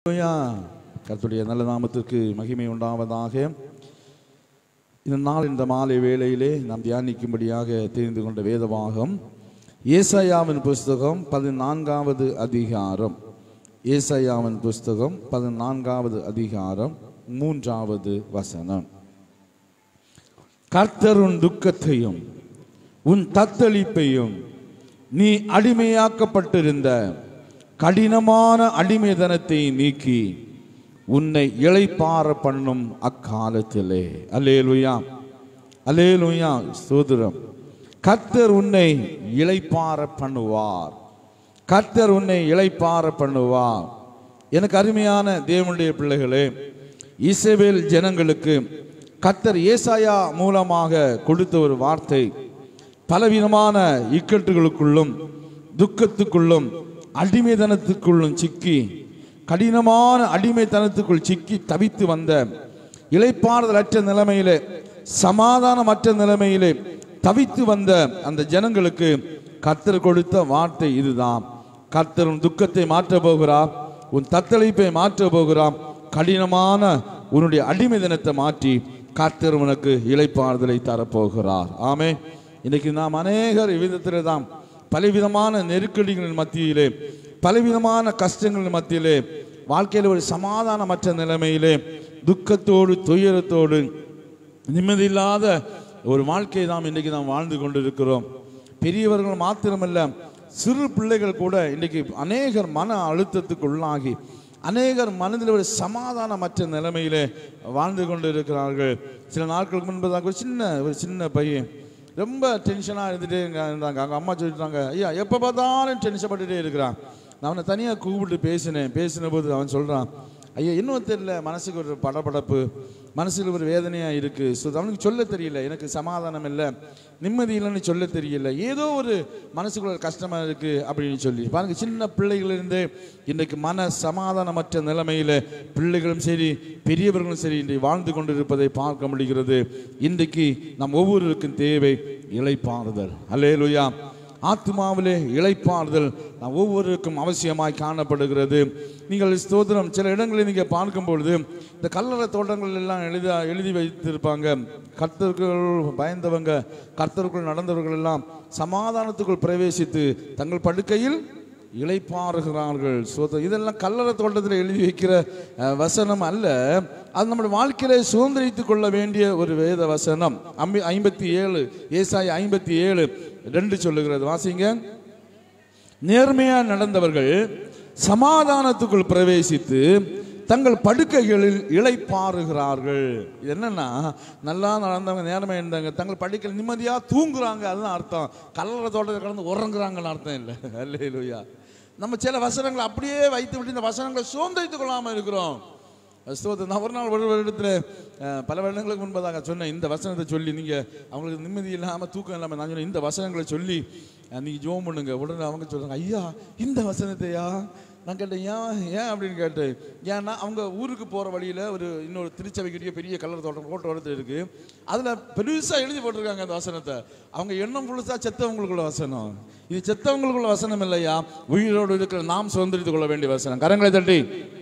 ஹalleluya. கர்த்தருடைய நல்ல நாமத்திற்கு மகிமை உண்டாவதாக இந்த நாள் இந்த மாலை வேளையிலே நாம் தியானிக்கும்படியாக தெரிந்து கொண்ட வேதவாகம் ஏசாயாவின் புஸ்தகம் பதினான்காவது அதிகாரம் ஏசாயாவின் புஸ்தகம் பதினான்காவது அதிகாரம் மூன்றாவது வசனம் கர்த்தர் உன் துக்கத்தையும் உன் தத்தளிப்பையும் நீ அடிமையாக்கப்பட்டிருந்த கடினமான அடிமைதனத்தை நீக்கி உன்னை இளைப்பாற பண்ணும் அக்காலத்திலே அல்லேலுயா அல்லேலுயா சோதரம் கர்த்தர் உன்னை இளைப்பாற பண்ணுவார் கர்த்தர் உன்னை இளைப்பாற பண்ணுவார் எனக்கு அருமையான தேவனுடைய பிள்ளைகளே இஸ்ரவேல் ஜனங்களுக்கு கர்த்தர் ஏசாயா மூலமாக கொடுத்த ஒரு வார்த்தை பலவிதமான இக்கட்டுகளுக்குள்ளும் துக்கத்துக்குள்ளும் அடிமைதனத்துக்குள்ளும் சிக்கி கடினமான அடிமைத்தனத்துக்குள் சிக்கி தவித்து வந்த இளைப்பாறுதலற்ற நிலைமையிலே சமாதானமற்ற நிலைமையிலே தவித்து வந்த அந்த ஜனங்களுக்கு கர்த்தர் கொடுத்த வார்த்தை இதுதான் கர்த்தர் உன் துக்கத்தை மாற்ற போகிறார் உன் தத்தளிப்பை மாற்ற போகிறார் கடினமான உன்னுடைய அடிமை தினத்தை மாற்றி கர்த்தர் உனக்கு இளைப்பாறுதலை தரப்போகிறார் ஆமே இன்னைக்கு நாம் அநேகர் விதத்திலே தான் பலவிதமான நெருக்கடிகளின் மத்தியிலே பலவிதமான கஷ்டங்களின் மத்தியிலே வாழ்க்கையில் ஒரு சமாதானமற்ற நிலைமையிலே துக்கத்தோடு துயரத்தோடு நிம்மதியில்லாத ஒரு வாழ்க்கையை நாம் இன்றைக்கு நாம் வாழ்ந்து கொண்டிருக்கிறோம் பெரியவர்கள் மாத்திரமல்ல சிறு பிள்ளைகள் கூட இன்றைக்கு அநேகர் மன அழுத்தத்துக்கு உள்ளாகி அநேகர் மனதில் ஒரு சமாதானமற்ற நிலைமையிலே வாழ்ந்து கொண்டு இருக்கிறார்கள் சில நாட்களுக்கு முன்பதாக ஒரு சின்ன ஒரு சின்ன பையன் ரொம்ப டென்ஷனாக இருந்துகிட்டே இருந்தாங்க அவங்க அம்மா சொல்லிட்டாங்க ஐயா எப்போ பார்த்தாலும் டென்ஷன் பட்டுட்டே இருக்கிறான் நான் அவனை தனியாக கூப்பிட்டு பேசினேன் பேசின போது அவன் சொல்கிறான் ஐயா இன்னும் தெரியல மனசுக்கு ஒரு படபடப்பு மனசுக்கு ஒரு வேதனையாக இருக்குது ஸோ அவனுக்கு சொல்ல தெரியல எனக்கு சமாதானம் இல்லை நிம்மதி இல்லைன்னு சொல்ல தெரியல ஏதோ ஒரு மனசுக்குள்ள ஒரு கஷ்டமாக இருக்குது அப்படின்னு சொல்லி பாருங்க சின்ன பிள்ளைகளிலிருந்தே இன்றைக்கு மன சமாதானமற்ற நிலைமையில் பிள்ளைகளும் சரி பெரியவர்களும் சரி இன்றைக்கு வாழ்ந்து கொண்டிருப்பதை பார்க்க முடிகிறது இன்றைக்கு நம் ஒவ்வொருவருக்கும் தேவை இளைப்பாறுதல் அல்லேலுயா ஆத்மாவிலே இளைப்பாறுதல் நம் ஒவ்வொருவருக்கும் அவசியமாய் காணப்படுகிறது நீங்கள் ஸ்தோத்திரம் சில இடங்களில் நீங்கள் பார்க்கும் பொழுது இந்த கல்லறை தோட்டங்கள் எல்லாம் எழுதி எழுதி வைத்திருப்பாங்க கர்த்தர்கள் பயந்தவங்க கர்த்தருக்குள் நடந்தவர்கள் எல்லாம் சமாதானத்துக்குள் பிரவேசித்து தங்கள் படுக்கையில் இளைப்பாறுகிறார்கள் சோத இதெல்லாம் கல்லறை தோட்டத்தில் எழுதி வைக்கிற அஹ், வசனம் அல்ல அது நம்முடைய வாழ்க்கையில சுதந்திரித்துக் கொள்ள வேண்டிய ஒரு வேத வசனம் அம்பி ஐம்பத்தி ஏழு ஏசாய் ஐம்பத்தி ஏழு ரெண்டு சொல்லுகிறது வாசிங்க நேர்மையா நடந்தவர்கள் சமாதானத்துக்குள் பிரவேசித்து தங்கள் படுக்கைகளில் இளைப்பாறுகிறார்கள் இது என்னன்னா நல்லா நடந்தவங்க நேர்மையா இருந்தாங்க தங்கள் படுக்கையில் நிம்மதியா தூங்குறாங்க அதுதான் அர்த்தம் கல்லறை தோட்டத்தில் கடந்து உறங்குறாங்கன்னு அர்த்தம் இல்லை அல்லேலூயா நம்ம சில வசனங்களை அப்படியே வைத்து விட்டு இந்த வசனங்களை சுதந்திரித்துக் கொள்ளாமல் இருக்கிறோம் ஸ்தோத்திரம். நான் ஒரு நாள் ஒரு வருடத்தில் அஹ், பல வருடங்களுக்கு முன்பதாக சொன்னேன் இந்த வசனத்தை சொல்லி நீங்கள் அவங்களுக்கு நிம்மதி இல்லாமல் தூக்கம் இல்லாமல் நான் சொன்னேன் இந்த வசனங்களை சொல்லி அஹ், நீங்க ஜோம் பண்ணுங்க உடனே அவங்க சொல்றாங்க ஐயா இந்த வசனத்தையா நான் கேட்டேன் ஏன் ஏன் அப்படின்னு கேட்டேன் ஏன்னா அவங்க ஊருக்கு போகிற வழியில் ஒரு இன்னொரு திருச்சபைக்குரிய பெரிய கலர் தோட்டம் கோட்டை ஓரத்தில் இருக்குது அதில் பெருசாக எழுதி போட்டிருக்காங்க அந்த வசனத்தை அவங்க எண்ணம் முழுசாக செத்தவங்களுக்குள்ள வசனம் இது செத்தவங்களுக்குள்ள வசனம் இல்லையா உயிரோடு இருக்கிற நாம் சுதந்திரித்துக் கொள்ள வேண்டிய வசனம் கரங்களை தட்டி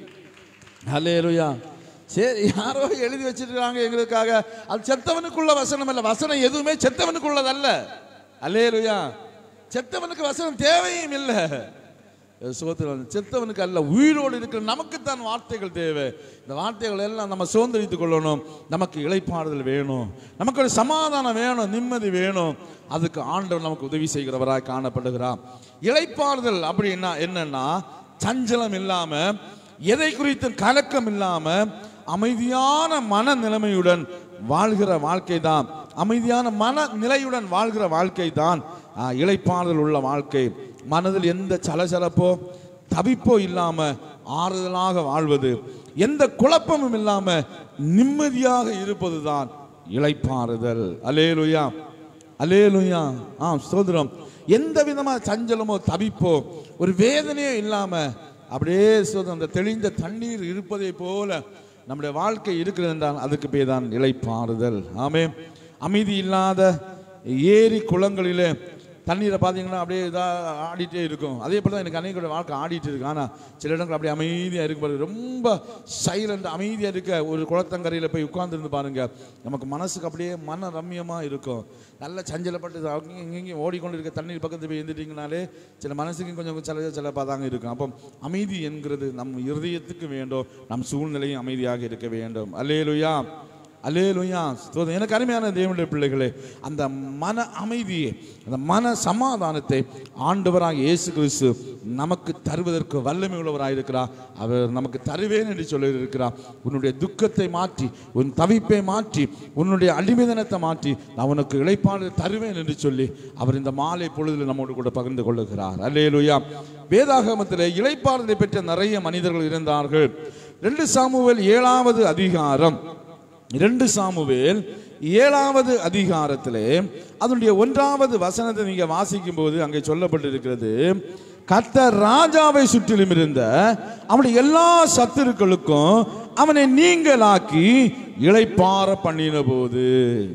ஹல்லேலூயா சரி யாரோ எழுதி வச்சிருக்காங்க எங்களுக்காக அது செத்தவனுக்குள்ள வசனம் அல்ல வசனம் எதுவுமே செத்தவனுக்குள்ளதல்ல அல்லேலூயா செத்தவனுக்கு வசனம் தேவையும் இல்லை சோத்திரம் செத்தவனுக்கு அல்ல உயிரோடு இருக்கிற நமக்குத்தான் வார்த்தைகள் தேவை இந்த வார்த்தைகள் எல்லாம் நம்ம சுதந்திரித்துக் கொள்ளணும் நமக்கு இளைப்பாறுதல் வேணும் நமக்கு ஒரு சமாதானம் வேணும் நிம்மதி வேணும் அதுக்கு ஆண்டவர் நமக்கு உதவி செய்கிறவராய் காணப்படுகிறார் இளைப்பாறுதல் அப்படின்னா என்னன்னா சஞ்சலம் இல்லாம எதை குறித்து கலக்கம் இல்லாம அமைதியான மன நிலைமையுடன் வாழ்கிற வாழ்க்கை தான் அமைதியான மன நிலையுடன் வாழ்கிற வாழ்க்கை தான் இளைப்பாறுதல் உள்ள வாழ்க்கை மனதில் எந்த சலசலப்போ தவிப்போ இல்லாம ஆறுதலாக வாழ்வது எந்த குழப்பமும் இல்லாம நிம்மதியாக இருப்பதுதான் இளைப்பாறுதல் அலேலுயா அலேலுயா ஆ ஸ்தோத்திரம் எந்த விதமான சஞ்சலமோ தவிப்போ ஒரு வேதனையோ இல்லாம அப்படியே ஸ்தோத்திரம் அந்த தெளிந்த தண்ணீர் இருப்பதை போல நம்முடைய வாழ்க்கை இருக்கிறது என்றால் அதுக்கு பேர் தான் இளைப்பாறுதல் ஆமே அமைதி இல்லாத ஏரி குளங்களிலே தண்ணீரை பார்த்தீங்கன்னா அப்படியே இதாக ஆடிட்டே இருக்கும் அதே போல் தான் எனக்கு அன்னைக்கு வாழ்க்கை ஆடிட்டு இருக்கு ஆனால் சில இடங்கள் அப்படியே அமைதியாக இருக்கும் பாருங்க ரொம்ப சைலண்ட் அமைதியாக இருக்க ஒரு குளத்தங்கரையில் போய் உட்கார்ந்திருந்து பாருங்க நமக்கு மனசுக்கு அப்படியே மன ரம்யமாக இருக்கும் நல்ல சஞ்சலப்பட்டு அங்கேயும் இங்கேயும் ஓடிக்கொண்டு இருக்க தண்ணீர் பக்கத்தில் போய் எழுந்துட்டீங்கனாலே சில மனசுக்கு கொஞ்சம் சில சில தாங்க இருக்கும் அப்போ அமைதி என்கிறது நம் இருதயத்துக்கு வேண்டும் நம் சூழ்நிலையும் அமைதியாக இருக்க வேண்டும் அல்லேலுயா அல்லேலுயா ஸ்தோத்திரம். எனக்கு அருமையான தேவனுடைய பிள்ளைகளே அந்த மன அமைதியை அந்த மன சமாதானத்தை ஆண்டவராக இயேசு கிறிஸ்து நமக்கு தருவதற்கு வல்லமை உள்ளவராக இருக்கிறார் அவர் நமக்கு தருவேன் என்று சொல்லியிருக்கிறார் உன்னுடைய துக்கத்தை மாற்றி உன் தவிப்பை மாற்றி உன்னுடைய அடிமைதனத்தை மாற்றி நான் உனக்கு இளைப்பாடு தருவேன் என்று சொல்லி அவர் இந்த மாலை பொழுதில் நம்மோடு கூட பகிர்ந்து கொள்ளுகிறார் அல்லேலுயா வேதாகமத்தில் இளைப்பாறுதலை பெற்ற நிறைய மனிதர்கள் இருந்தார்கள் ரெண்டு சாமுவேல் ஏழாவது அதிகாரம் இரண்டு சாமுவேல் ஏழாவது அதிகாரத்திலே அதனுடைய ஒன்றாவது வசனத்தை நீங்க வாசிக்கும் போது அங்கே சொல்லப்பட்டிருக்கிறது கர்த்தர் ராஜாவை சுற்றிலும் இருந்த அவனுடைய எல்லா சத்துருக்களுக்கும் அவனை நீங்களாக்கி இளைப்பாற பண்ணின போது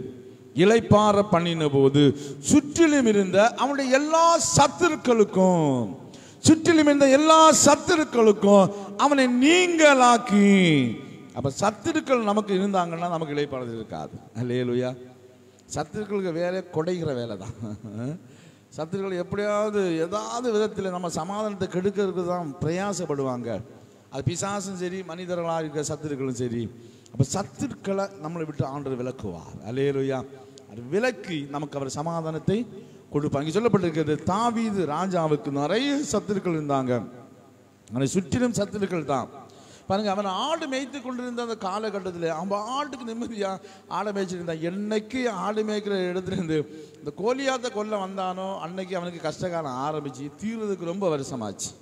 இளைப்பாற பண்ணின போது சுற்றிலும் இருந்த அவனுடைய எல்லா சத்துருக்களுக்கும் சுற்றிலும் இருந்த எல்லா சத்துருக்களுக்கும் அவனை நீங்களாக்கி அப்ப சத்துருக்கள் நமக்கு இருந்தாங்கன்னா நமக்கு இளைப்பாறுதல் இருக்காது அல்லேலுயா சத்துருக்களுக்கு வேலை கொடைகிற வேலை தான் சத்துருக்கள் எப்படியாவது ஏதாவது விதத்தில் நம்ம சமாதானத்தை கெடுக்கிறதுக்கு தான் பிரயாசப்படுவாங்க அது பிசாசும் சரி மனிதர்களாக இருக்கிற சத்துருக்களும் சரி அப்போ சத்துருக்களை நம்மளை விட்டு ஆண்டவர் விளக்குவார் அல்லேலுயா அது விலக்கி நமக்கு அவர் சமாதானத்தை கொடுப்பாங்க இங்கே சொல்லப்பட்டிருக்கிறது தாவீது ராஜாவுக்கு நிறைய சத்துருக்கள் இருந்தாங்க அவனை சுற்றிலும் சத்துருக்கள் தான் பாருங்க அவன் ஆடு மேய்த்து கொண்டிருந்த அந்த காலகட்டத்தில் அவன் ஆட்டுக்கு நிம்மதியா ஆடை மேய்ச்சிருந்தான் என்னைக்கு ஆடு மேய்க்கிற இடத்துல இருந்து இந்த கோலியாத்த கொல்ல வந்தானோ அன்னைக்கு அவனுக்கு கஷ்டகாலம் ஆரம்பிச்சு தீர்றதுக்கு ரொம்ப வருஷமாச்சு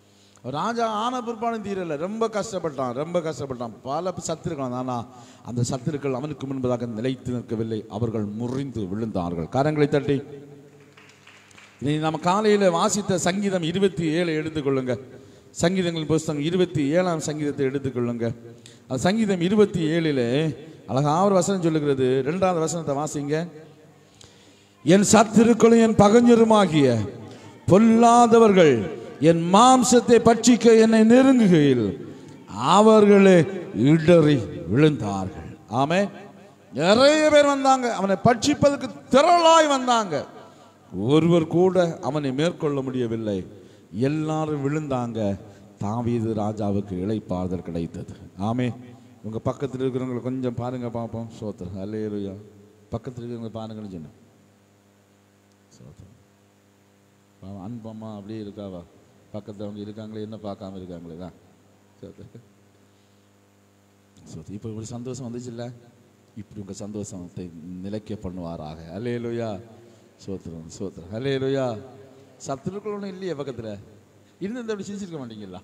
ராஜா ஆன பிற்பாடும் தீரல ரொம்ப கஷ்டப்பட்டான் ரொம்ப கஷ்டப்பட்டான் பல சத்துருக்கள் ஆனா அந்த சத்துருக்கள் அவனுக்கு முன்பதாக நிலைத்து நிற்கவில்லை அவர்கள் முறிந்து விழுந்தார்கள் கரங்களை தட்டி இனி நம்ம காலையில் வாசித்த சங்கீதம் இருபத்தி ஏழு எடுத்துக்கொள்ளுங்க சங்கீதங்கள் புஸ்தகம் இருபத்தி ஏழாம் சங்கீதத்தை எடுத்துக்கொள்ளுங்க அது சங்கீதம் இருபத்தி ஏழில் அழகா ஒரு வசனம் சொல்லுகிறது ரெண்டாவது வசனத்தை வாசிங்க என் சத்துருக்களும் என் பகஞ்சருமாகிய பொல்லாதவர்கள் என் மாம்சத்தை பட்சிக்க என்னை நெருங்குகையில் அவர்களே இடறி விழுந்தார்கள் ஆமே நிறைய பேர் வந்தாங்க அவனை பட்சிப்பதற்கு திரளாய் வந்தாங்க ஒருவர் கூட அவனை மேற்கொள்ள முடியவில்லை எல்லாரும் விழுந்தாங்க தாவீது ராஜாவுக்கு இளைப்பாறுதல் கிடைத்தது ஆமே உங்க பக்கத்தில் இருக்கிறவங்களை கொஞ்சம் பாருங்க பார்ப்போம் சோத்திரம் அல்லேலுயா பக்கத்தில் இருக்கிறவங்க பாருங்கன்னு சொன்னேன் சோத்திரம் பாவம், அன்பம்மா அப்படியே இருக்காவா பக்கத்தில் அவங்க இருக்காங்களே என்ன பார்க்காம இருக்காங்களே தான் சோத்திரம் சோத்திரம் இப்போ ஒரு சந்தோஷம் வந்துச்சுல்ல இப்படி உங்க சந்தோஷத்தை நிலைக்க பண்ணுவாராக அல்லேலுயா சோத்திரம் சோத்திரம் அல்லேலுயா சத்துருக்கள் ஒன்றும் இல்லையே பக்கத்தில் இருந்து இந்த அப்படி சிரிச்சிருக்க மாட்டீங்களா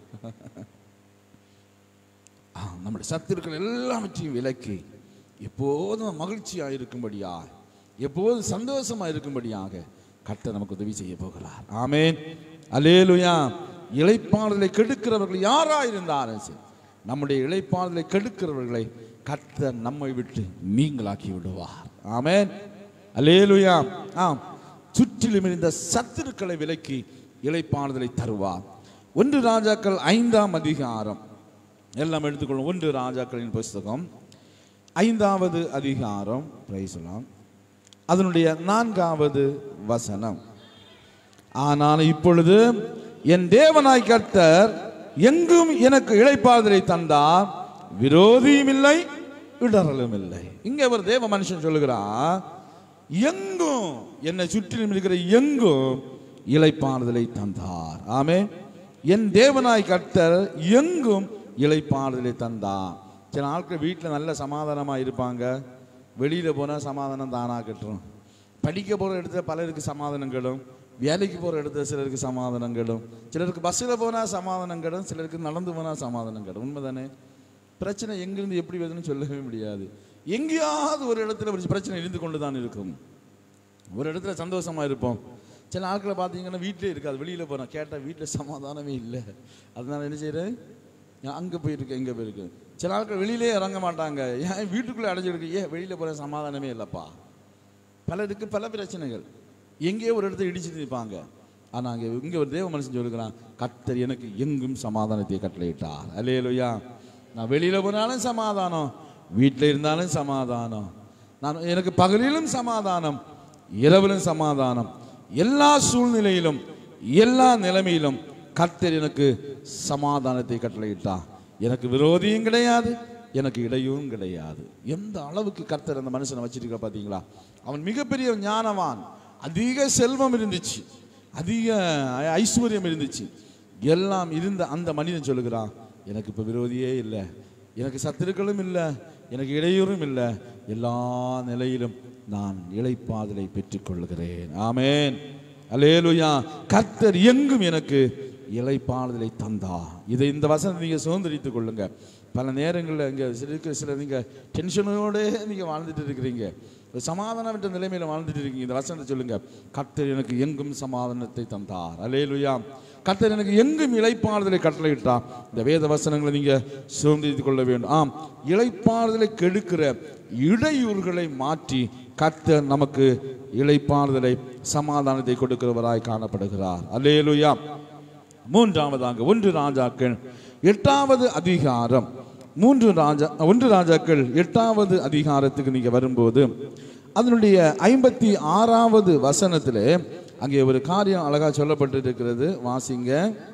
ஆ, நம்முடைய சத்துருக்கள் எல்லாவற்றையும் விலக்கி எப்போதும் மகிழ்ச்சியாக இருக்கும்படியா எப்போதும் சந்தோஷமா இருக்கும்படியாக கர்த்தர் நமக்கு உதவி செய்ய போகிறார் ஆமென் அல்லேலுயா இளைப்பாறுதலை கெடுக்கிறவர்கள் யாரா இருந்தாலும் சரி நம்முடைய இளைப்பாறுதலை கெடுக்கிறவர்களை கர்த்தர் நம்மை விட்டு நீங்களாக்கி விடுவார் ஆமென் அல்லேலுயா ஆம் சுற்றிலும் இருந்த சத்துருக்களை விலக்கி இளைப்பாறுதலை தருவார் ஒன்று ராஜாக்கள் ஐந்தாம் அதிகாரம் எல்லாம் எடுத்துக்கொள்ளும் ஒன்று ராஜாக்களின் புஸ்தகம் ஐந்தாவது அதிகாரம் பிரைசலாம் அதனுடைய நான்காவது வசனம் ஆனால் இப்பொழுது என் தேவனாய் கர்த்தர் எங்கும் எனக்கு இளைப்பாறுதலை தந்தார் விரோதியும் இல்லை இடரலும் இல்லை இங்க ஒரு தேவ மனுஷன் சொல்லுகிறார் எங்கும் என்னை சுற்றிலும் இருக்கிற எங்கும் இளைப்பாறுதலை தந்தார் ஆமே என் தேவனாய் கர்த்தர் எங்கும் இளைப்பாறுதலை தந்தார் சில ஆட்கள் வீட்டில் நல்ல சமாதானமா இருப்பாங்க வெளியில போனா சமாதானம் தானா கட்டுரும் படிக்க போற இடத்துல பலருக்கு சமாதானம் கெடும் வேலைக்கு போற இடத்துல சிலருக்கு சமாதானம் கெடும் சிலருக்கு பஸ்ஸில் போனா சமாதானம் கெடும் சிலருக்கு நடந்து போனா சமாதானம் கெடும் உண்மைதானே பிரச்சனை எங்கிருந்து எப்படி வருதுன்னு சொல்லவே முடியாது எங்கேயாவது ஒரு இடத்துல ஒரு பிரச்சனை இருந்து கொண்டு தான் இருக்கும் ஒரு இடத்துல சந்தோஷமா இருப்போம் சில ஆட்களை பார்த்தீங்கன்னா வீட்டிலே இருக்காது வெளியில போறோம் கேட்டால் வீட்டில் சமாதானமே இல்லை அதனால என்ன செய்யறேன் அங்கே போயிருக்கு இங்கே போயிருக்கு சில ஆட்கள் வெளியிலே இறங்க மாட்டாங்க ஏன் வீட்டுக்குள்ளே அடைஞ்சிருக்கு ஏன் வெளியில போற சமாதானமே இல்லைப்பா பலருக்கு பல பிரச்சனைகள் எங்கேயோ ஒரு இடத்துல இடிச்சு நிற்பாங்க ஆனால் அங்கே இங்கே ஒரு தேவ மனுஷன் சொல்லுகிறான் கர்த்தர் எனக்கு எங்கும் சமாதானத்தை கட்டளையிட்டார் அல்லேலுயா நான் வெளியில் போனாலும் சமாதானம் வீட்டில் இருந்தாலும் சமாதானம் நான் எனக்கு பகலிலும் சமாதானம் இரவிலும் சமாதானம் எல்லா சூழ்நிலையிலும் எல்லா நிலைமையிலும் கர்த்தர் எனக்கு சமாதானத்தை கட்டளையிட்டார் எனக்கு விரோதியும் கிடையாது எனக்கு இடையும் கிடையாது எந்த அளவுக்கு கர்த்தர் அந்த மனுஷனை வச்சிருக்க பார்த்தீங்களா அவன் மிகப்பெரிய ஞானவான் அதிக செல்வம் இருந்துச்சு அதிக ஐஸ்வர்யம் இருந்துச்சு எல்லாம் இருந்த அந்த மனிதன் சொல்லுகிறான் எனக்கு இப்போ விரோதியே இல்லை எனக்கு சத்துருக்களும் இல்லை எனக்கு இடையூறும் இல்லை எல்லா நிலையிலும் நான் இளைப்பாதலை பெற்றுக்கொள்கிறேன் ஆமென் அல்லேலூயா கர்த்தர் எங்கும் எனக்கு இளைப்பாறுதலை தந்தா இதை இந்த வசனத்தை நீங்க சுதந்திரித்துக் கொள்ளுங்க பல நேரங்களில் இங்கே இருக்கிற சில நீங்க டென்ஷனோட நீங்க வாழ்ந்துட்டு இருக்கிறீங்க ஒரு சமாதானமற்ற நிலைமையில வாழ்ந்துட்டு இருக்கீங்க இந்த வசனத்தை சொல்லுங்க கர்த்தர் எனக்கு எங்கும் சமாதானத்தை தந்தார் அல்லேலூயா கர்த்தர் எனக்கு எங்கும் இளைப்பாறுதலை கட்டளையிட்டார் இந்த வேத வசனங்களை நீங்க சுதந்திரித்துக் கொள்ள வேண்டும் ஆம் இளைப்பாறுதலை கெடுக்கிற இடையூறுகளை மாற்றி கர்த்தர் நமக்கு இளைப்பாறுதலை சமாதானத்தை கொடுக்கிறவராய் காணப்படுகிறார் அல்லேலூயா மூன்றாவதாக ஒன்று ராஜாக்கள் எட்டாவது அதிகாரம் மூன்று ராஜா ஒன்று ராஜாக்கள் எட்டாவது அதிகாரத்துக்கு நீங்க வரும்போது அதனுடைய ஐம்பத்தி ஆறாவது வசனத்திலே அங்கே ஒரு காரியம் அழகா சொல்லப்பட்டிருக்கிறது வாசிங்க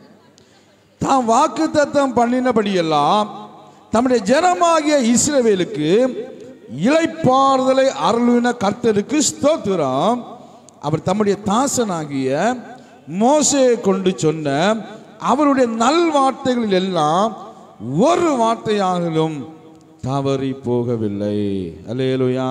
தாம் வாக்கு தத்தம் பண்ணினபடியெல்லாம் தம்முடைய ஜனமாகிய இஸ்ரவேலுக்கு இளைப்பாறுதலை அருளின கர்த்தருக்கு ஸ்தோத்திரம் அவர் தம்முடைய தாசனாகிய மோசையை கொண்டு சொன்ன அவருடைய நல்வார்த்தைகளில் எல்லாம் ஒரு வார்த்தையாகிலும் தவறி போகவில்லை அலேலுயா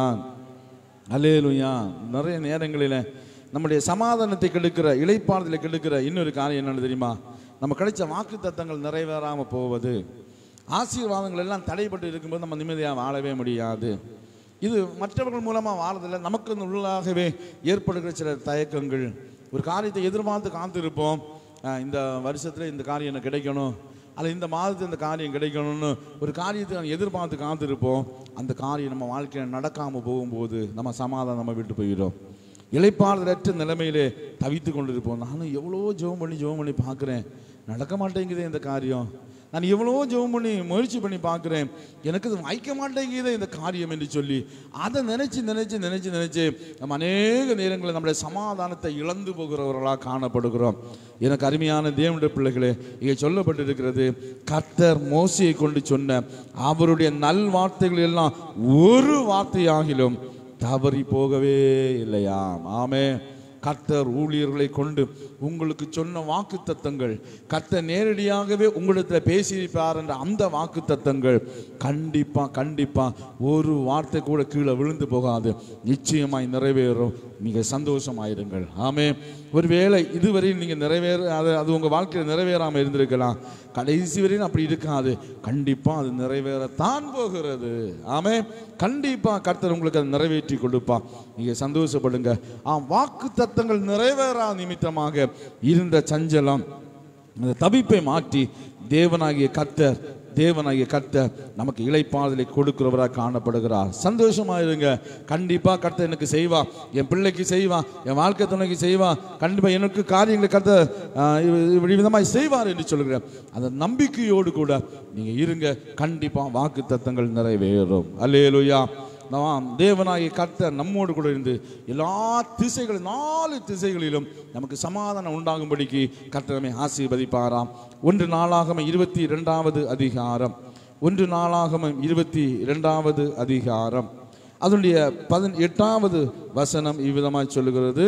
அலேலுயா நிறைய நேரங்களில் நம்முடைய சமாதானத்தை கெடுக்கிற இளைப்பாறுதலை கெடுக்கிற இன்னொரு காரியம் என்னன்னு தெரியுமா நம்ம கிடைச்ச வாக்கு தத்தங்கள் நிறைவேறாமல் போவது ஆசீர்வாதங்கள் எல்லாம் தடைப்பட்டு இருக்கும்போது நம்ம நிம்மதியாக வாழவே முடியாது இது மற்றவர்கள் மூலமாக வாழதில்லை நமக்கு உள்ளாகவே ஏற்படுகிற சில தயக்கங்கள் ஒரு காரியத்தை எதிர்பார்த்து காத்திருப்போம் அஹ் இந்த வருஷத்தில் இந்த காரியம் எனக்கு கிடைக்கணும் அல்ல இந்த மாதத்தில் இந்த காரியம் கிடைக்கணும்னு ஒரு காரியத்தை நம்ம எதிர்பார்த்து காத்திருப்போம் அந்த காரியம் நம்ம வாழ்க்கையில் நடக்காமல் போகும்போது நம்ம சமாதானம் நம்ம விட்டு போயிடும் இளைப்பாறுதலற்ற நிலைமையிலே தவித்து கொண்டிருப்போம் நானும் எவ்வளோ ஜெபம் பண்ணி ஜெபம் பண்ணி பார்க்குறேன் நடக்க மாட்டேங்குதே இந்த காரியம் நான் எவ்வளோ ஜெபம் பண்ணி முயற்சி பண்ணி பார்க்குறேன் எனக்கு இது வாய்க்க மாட்டேங்குதே இந்த காரியம் என்று சொல்லி அதை நினைச்சு நினைச்சு நினைச்சு நினைச்சு நம்ம அநேக நேரங்களில் நம்முடைய சமாதானத்தை இழந்து போகிறவர்களாக காணப்படுகிறோம் எனக்கு அருமையான தேவனுடைய பிள்ளைகளே இங்கே சொல்லப்பட்டிருக்கிறது கர்த்தர் மோசையை கொண்டு சொன்ன அவருடைய நல் வார்த்தைகள் எல்லாம் ஒரு வார்த்தையாகிலும் தவறி போகவே இல்லையாம் ஆமே கர்த்தர் ஊழியர்களை கொண்டு உங்களுக்கு சொன்ன வாக்கு தத்தங்கள் கர்த்தர் நேரடியாகவே உங்களிடத்தில் பேசியிருப்பார் என்ற அந்த வாக்கு தத்தங்கள் கண்டிப்பா கண்டிப்பா ஒரு வார்த்தை கூட கீழே விழுந்து போகாது நிச்சயமாய் நிறைவேறும் மிக சந்தோஷமாயிருங்கள் ஆமே ஒருவேளை இதுவரையும் நீங்க நிறைவேற அது அது உங்க வாழ்க்கையில் நிறைவேறாம இருந்திருக்கலாம் கடைசி வரையும் அப்படி இருக்காது கண்டிப்பா அது நிறைவேறத்தான் போகிறது ஆமே கண்டிப்பா கர்த்தர் உங்களுக்கு அதை நிறைவேற்றி கொடுப்பா நீங்க சந்தோஷப்படுங்க ஆம் வாக்கு தத்தங்கள் நிறைவேறா நிமித்தமாக இருந்த சஞ்சலம் அந்த தவிப்பை மாற்றி தேவனாகிய கர்த்தர் தேவனாகிய கர்த்தர் நமக்கு இளைப்பாறுதலை கொடுக்கிறவராக காணப்படுகிறார் சந்தோஷமா இருங்க கண்டிப்பா கர்த்தர் எனக்கு செய்வா என் பிள்ளைக்கு செய்வா என் வாழ்க்கை துணைக்கு செய்வா கண்டிப்பா எனக்கு காரியங்களை கர்த்தர் ஆஹ், இவ- இப்படி விதமாய் செய்வார் என்று சொல்கிறேன் அந்த நம்பிக்கையோடு கூட நீங்க இருங்க கண்டிப்பா வாக்கு தத்தங்கள் நிறைவேறும் அல்லேலூயா நாம் தேவனாகிய கர்த்தர் நம்மோடு கூட இருந்து எல்லா திசைகளும் நாலு திசைகளிலும் நமக்கு சமாதானம் உண்டாகும்படிக்கு கர்த்தர் நம்மை ஆசீர்வதிப்பாராம் ஒன்று நாளாகம இருபத்தி இரண்டாவது அதிகாரம் ஒன்று நாளாகம இருபத்தி இரண்டாவது அதிகாரம் அதனுடைய பதின் எட்டாவது வசனம் இவ்விதமாய் சொல்லுகிறது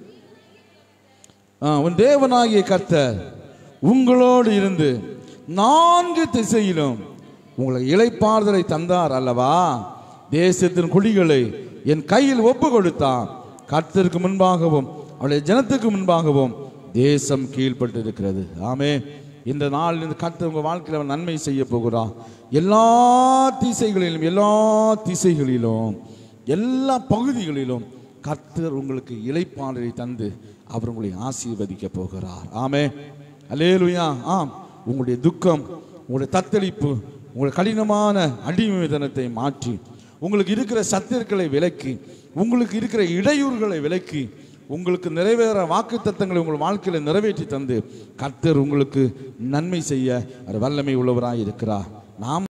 ஆ, உன் தேவனாகிய கர்த்தர் உங்களோடு இருந்து நான்கு திசையிலும் உங்களுக்கு இளைப்பாறுதலை தந்தார் அல்லவா தேசத்தின் குடிகளை என் கையில் ஒப்பு கொடுத்தான் கர்த்தருக்கு முன்பாகவும் அவருடைய ஜனத்துக்கு முன்பாகவும் தேசம் கீழ்ப்பட்டு இருக்கிறது ஆமே இந்த நாள் இந்த கர்த்தர் உங்க வாழ்க்கையில் அவர் நன்மை செய்ய போகிறார் எல்லா திசைகளிலும் எல்லா திசைகளிலும் எல்லா பகுதிகளிலும் கர்த்தர் உங்களுக்கு இளைப்பாறுதலை தந்து அவர் உங்களை ஆசீர்வதிக்க போகிறார் ஆமே அல்லேலுயா ஆம் உங்களுடைய துக்கம் உங்களுடைய தத்தளிப்பு உங்களுடைய கடினமான அடிமைத்தனத்தை மாற்றி உங்களுக்கு இருக்கிற சத்துருக்களை விலக்கி உங்களுக்கு இருக்கிற இடையூறுகளை விலக்கி உங்களுக்கு நிறைவேற வாக்கு தத்தங்களை உங்கள் வாழ்க்கையில் நிறைவேற்றி தந்து கர்த்தர் உங்களுக்கு நன்மை செய்ய அவர் வல்லமை உள்ளவராய் இருக்கிறார் நாம்